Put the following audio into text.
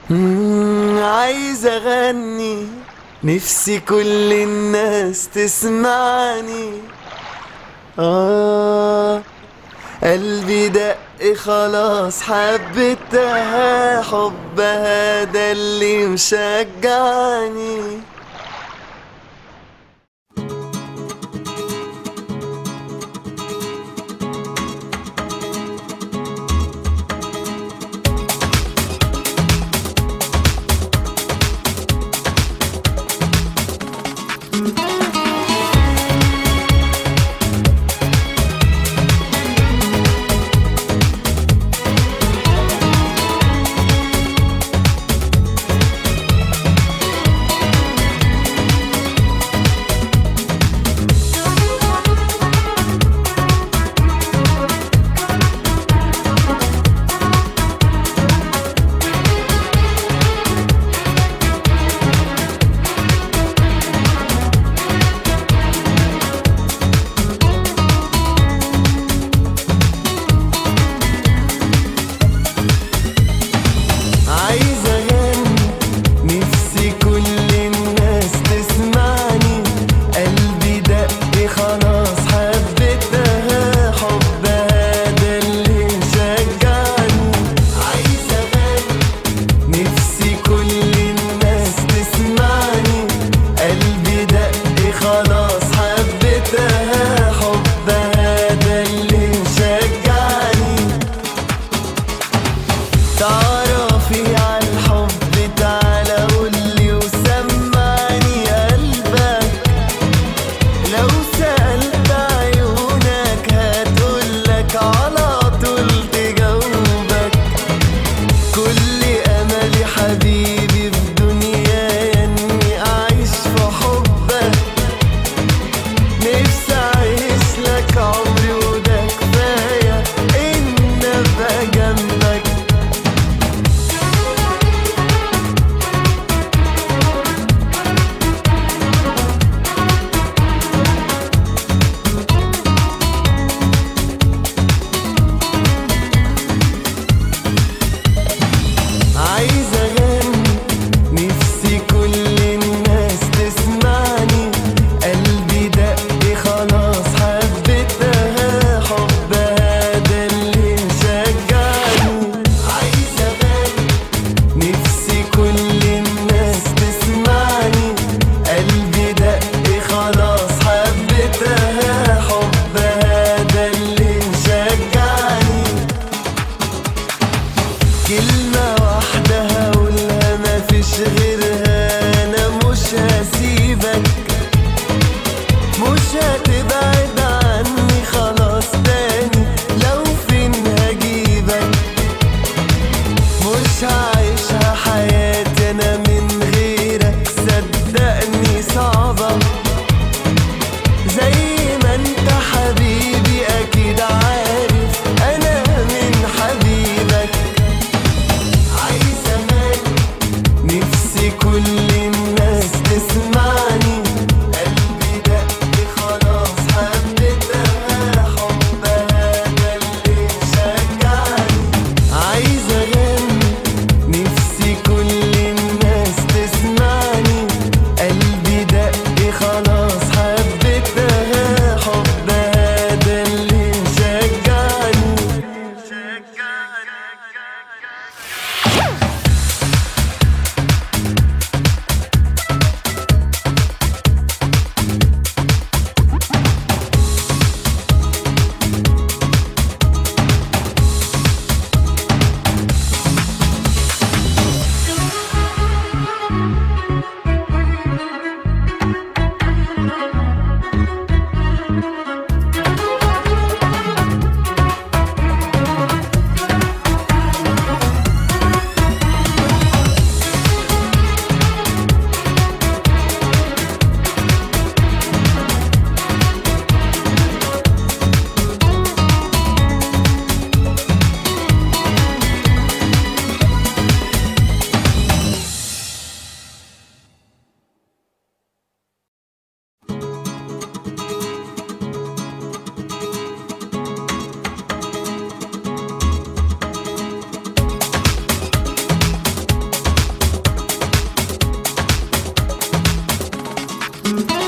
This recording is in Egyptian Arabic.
مم، عايز اغني نفسي كل الناس تسمعني آه قلبي دق خلاص حبيتها حبها ده اللي مشجعني عايز اغني نفسي كل الناس تسمعني قلبي دق خلاص حبيتها حبها ده اللي مشجعني عايز اغني نفسي كل الناس تسمعني قلبي دق خلاص حبيتها حبها ده اللي مشجعني تعرفي على الحب تعالى قولي وسمعني قلبك لو سألت عيونك هتقولك على طول تجاوبك كل أملي حبيبي في دنيا إني أعيش في حبك نفسي أعيش لك عمري وده كفاية إن أبقى جنبك عايز اغني نفسي كل الناس تسمعني قلبي دق خلاص حبيتها حبها ده اللي مشجعني عايز اغني نفسي كل الناس تسمعني قلبي دق خلاص حبيتها حبها ده اللي مشجعني كلمة واحدة هقولها مفيش غيرها أنا مش هسيبك مش هتبعد عني خلاص تاني لو فين هجيبك مش هعيشها حياتي أنا من غيرك صدقني صعبة زي ما انت حبيبي أكيد عارف أنا من حبيبك عايز امان نفسي كل الناس تسمعني قلبي دق خلاص العالم